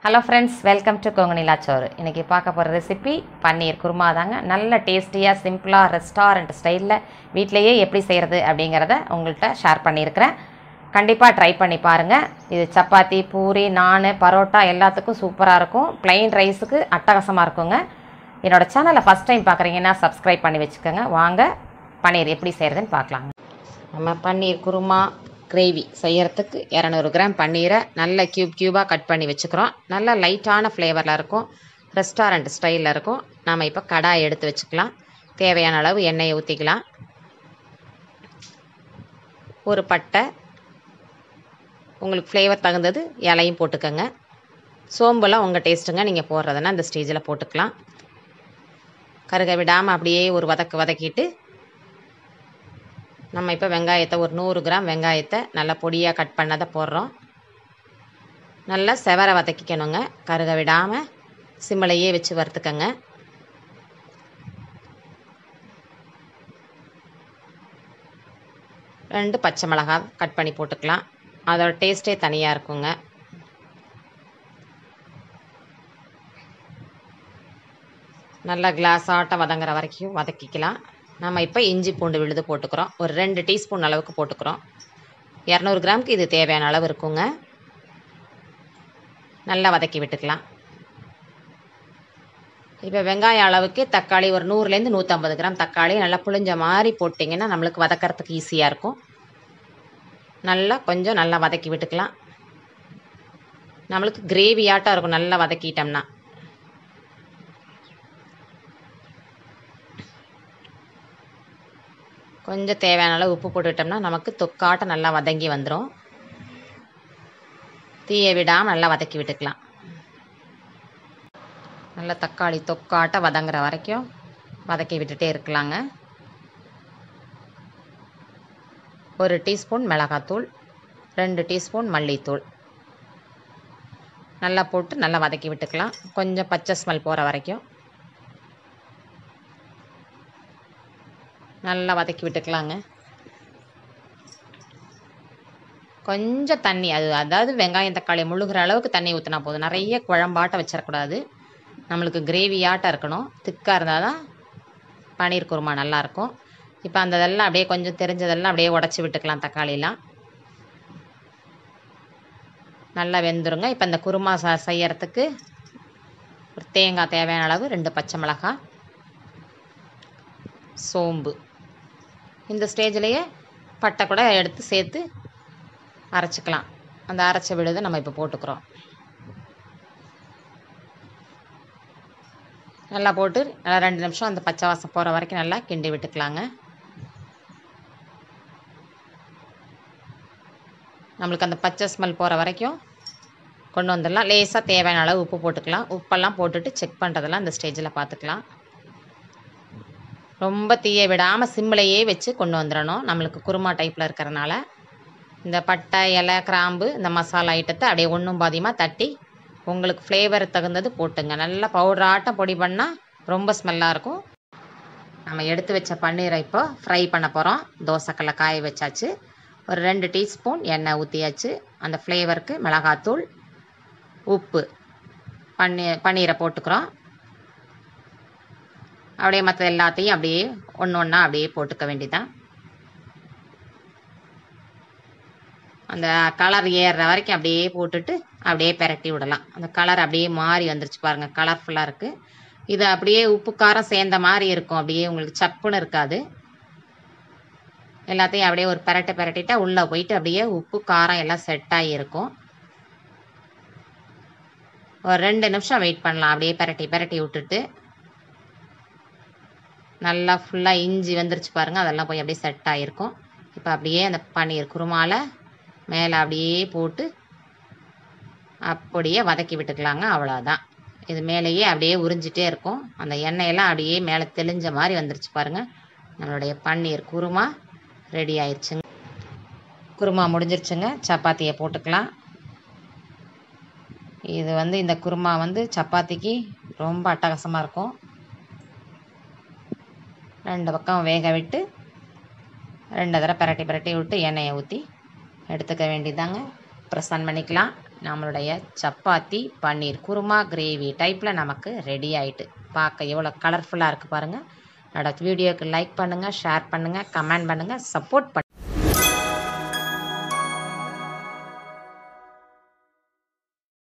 hello friends welcome to கொங்கனிலா சோறு இன்றைக்கி பார்க்க போகிற ரெசிபி பன்னீர் குருமா தாங்க நல்ல டேஸ்டியாக சிம்பிளாக ரெஸ்டாரண்ட் ஸ்டைலில் வீட்டிலையே எப்படி செய்கிறது அப்படிங்கிறத உங்கள்கிட்ட ஷேர் பண்ணியிருக்கிறேன் கண்டிப்பாக ட்ரை பண்ணி பாருங்கள் இது சப்பாத்தி பூரி நான் பரோட்டா எல்லாத்துக்கும் சூப்பராக இருக்கும் plain ரைஸுக்கு அட்டகாசமாக இருக்குங்க என்னோட சேனலை ஃபஸ்ட் டைம் பார்க்குறீங்கன்னா சப்ஸ்கிரைப் பண்ணி வச்சுக்கோங்க வாங்க பன்னீர் எப்படி செய்கிறதுன்னு பார்க்கலாங்க நம்ம பன்னீர் குருமா கிரேவி செய்யறதுக்கு இரநூறு கிராம் பன்னீரை நல்ல க்யூப் க்யூபாக கட் பண்ணி வச்சுக்கிறோம் நல்ல லைட்டான ஃப்ளேவரில் இருக்கும் ரெஸ்டாரண்ட் ஸ்டைலில் இருக்கும் நாம் இப்போ கடாய் எடுத்து வச்சுக்கலாம் தேவையான அளவு எண்ணெயை ஊற்றிக்கலாம் ஒரு பட்டை உங்களுக்கு ஃப்ளேவர் தகுந்தது இலையும் போட்டுக்கோங்க சோம்பெல்லாம் உங்கள் டேஸ்ட்டுங்க நீங்கள் போடுறதுன்னா இந்த ஸ்டேஜில் போட்டுக்கலாம் கருக விடாமல் அப்படியே ஒரு வதக்கு வதக்கிட்டு நம்ம இப்போ வெங்காயத்தை ஒரு நூறு கிராம் வெங்காயத்தை நல்லா பொடியாக கட் பண்ணதை போடுறோம் நல்லா செவர வதக்கிக்கணுங்க கருக விடாமல் சிம்மலையே வச்சு வறுத்துக்கங்க ரெண்டு பச்சை மிளகாய் கட் பண்ணி போட்டுக்கலாம் அதோட டேஸ்ட்டே தனியாக இருக்குங்க நல்லா கிளாஸ் ஆட்டம் வதங்குற வரைக்கும் வதக்கிக்கலாம் நம்ம இப்போ இஞ்சி பூண்டு விழுது போட்டுக்கிறோம் ஒரு ரெண்டு டீஸ்பூன் அளவுக்கு போட்டுக்கிறோம் இரநூறு கிராமுக்கு இது தேவையான அளவு இருக்குங்க நல்லா வதக்கி விட்டுக்கலாம் இப்போ வெங்காயம் அளவுக்கு தக்காளி ஒரு நூறுலேருந்து நூற்றம்பது கிராம் தக்காளி நல்லா புளிஞ்ச மாதிரி போட்டிங்கன்னா நம்மளுக்கு வதக்கிறதுக்கு ஈஸியாக இருக்கும் நல்லா கொஞ்சம் நல்லா வதக்கி விட்டுக்கலாம் நம்மளுக்கு கிரேவியாட்டம் இருக்கும் நல்லா வதக்கிட்டோம்னா கொஞ்சம் தேவையான அளவு உப்பு போட்டுட்டோம்னா நமக்கு தொக்காட்டம் நல்லா வதங்கி வந்துடும் தீயை விடாமல் நல்லா வதக்கி விட்டுக்கலாம் நல்லா தக்காளி தொக்காட்டம் வதங்குற வரைக்கும் வதக்கி விட்டுட்டே இருக்கலாங்க ஒரு டீஸ்பூன் மிளகாத்தூள் ரெண்டு டீஸ்பூன் மல்லித்தூள் நல்லா போட்டு நல்லா வதக்கி விட்டுக்கலாம் கொஞ்சம் பச்சை ஸ்மெல் போகிற வரைக்கும் நல்லா வதக்கி விட்டுக்கலாங்க கொஞ்சம் தண்ணி அது அதாவது வெங்காயம் தக்காளி முழுகிற அளவுக்கு தண்ணி ஊற்றினா போதும் நிறைய குழம்பாட்டம் வச்சிடக்கூடாது நம்மளுக்கு கிரேவியாட்டம் இருக்கணும் திக்காக இருந்தால் தான் பன்னீர் குருமா நல்லாயிருக்கும் இப்போ அந்த இதெல்லாம் அப்படியே கொஞ்சம் தெரிஞ்சதெல்லாம் அப்படியே உடச்சி விட்டுக்கலாம் தக்காளிலாம் நல்லா வெந்துருங்க இப்போ இந்த குருமா ச செய்யறதுக்கு ஒரு தேங்காய் தேவையான அளவு ரெண்டு பச்சை மிளகாய் சோம்பு இந்த ஸ்டேஜ்லேயே பட்டை கூட எடுத்து சேர்த்து அரைச்சிக்கலாம் அந்த அரைச்ச விழுதை நம்ம இப்போ போட்டுக்கிறோம் நல்லா போட்டு நல்லா ரெண்டு நிமிஷம் அந்த பச்சை வாசம் போகிற வரைக்கும் நல்லா கிண்டி விட்டுக்கலாங்க நம்மளுக்கு அந்த பச்சை ஸ்மெல் போகிற வரைக்கும் கொண்டு வந்துடலாம் லேசாக தேவையான அளவு உப்பு போட்டுக்கலாம் உப்பெல்லாம் போட்டுட்டு செக் பண்ணுறதெல்லாம் இந்த ஸ்டேஜில் பார்த்துக்கலாம் ரொம்ப தீயை விடாமல் சிம்மிலையே வச்சு கொண்டு வந்துடணும் நம்மளுக்கு குருமா டைப்பில் இருக்கிறனால இந்த பட்டை இலை கிராம்பு இந்த மசாலா ஐட்டத்தை அப்படியே ஒன்றும் பாதியமாக தட்டி உங்களுக்கு ஃப்ளேவர் தகுந்தது போட்டுங்க நல்லா பவுடர் ஆட்டம் பொடி பண்ணால் ரொம்ப ஸ்மெல்லாக இருக்கும் நம்ம எடுத்து வச்ச பன்னீரை இப்போ ஃப்ரை பண்ண போகிறோம் தோசைக்கல்ல காய வச்சாச்சு ஒரு ரெண்டு டீஸ்பூன் எண்ணெய் ஊற்றியாச்சு அந்த ஃப்ளேவருக்கு மிளகாத்தூள் உப்பு பன்னீர் பன்னீரை போட்டுக்கிறோம் அப்படியே மற்ற எல்லாத்தையும் அப்படியே ஒன்று ஒன்றா அப்படியே போட்டுக்க வேண்டியதான் அந்த கலர் ஏறுற வரைக்கும் அப்படியே போட்டுட்டு அப்படியே பெரட்டி விடலாம் அந்த கலர் அப்படியே மாறி வந்துருச்சு பாருங்கள் கலர்ஃபுல்லாக இருக்குது இது அப்படியே உப்பு காரம் சேர்ந்த மாதிரி இருக்கும் அப்படியே உங்களுக்கு சப்புன்னு இருக்காது எல்லாத்தையும் அப்படியே ஒரு பெரட்டை பெரட்டிட்டா உள்ளே போயிட்டு அப்படியே உப்பு காரம் எல்லாம் செட் ஆகி இருக்கும் ஒரு ரெண்டு நிமிஷம் வெயிட் பண்ணலாம் அப்படியே பெரட்டி பெரட்டி விட்டுட்டு நல்லா ஃபுல்லாக இஞ்சி வந்துருச்சு பாருங்கள் அதெல்லாம் போய் அப்படியே செட் ஆகிருக்கும் இப்போ அப்படியே அந்த பன்னீர் குருமாவில் மேலே அப்படியே போட்டு அப்படியே வதக்கி விட்டுக்கலாங்க அவ்வளோதான் இது மேலேயே அப்படியே உறிஞ்சிட்டே இருக்கும் அந்த எண்ணெயெல்லாம் அப்படியே மேலே தெளிஞ்ச மாதிரி வந்துருச்சு பாருங்கள் நம்மளுடைய பன்னீர் குருமா ரெடி ஆயிடுச்சுங்க குருமா முடிஞ்சிருச்சுங்க சப்பாத்தியை போட்டுக்கலாம் இது வந்து இந்த குருமா வந்து சப்பாத்திக்கு ரொம்ப அட்டகாசமாக இருக்கும் ரெண்டு பக்கம் வேக விட்டு ரெண்டு தடவை பிரட்டி பிரட்டி விட்டு எண்ணெயை ஊற்றி எடுத்துக்க வேண்டியதாங்க ப்ரெஸ் ஆன் பண்ணிக்கலாம் நம்மளுடைய சப்பாத்தி பன்னீர் குருமா கிரேவி டைப்பில் நமக்கு ரெடி ஆயிட்டு பார்க்க எவ்வளோ கலர்ஃபுல்லாக இருக்குது பாருங்கள் என்னோட வீடியோக்கு லைக் பண்ணுங்கள் ஷேர் பண்ணுங்கள் கமெண்ட் பண்ணுங்கள் சப்போர்ட் பண்ணி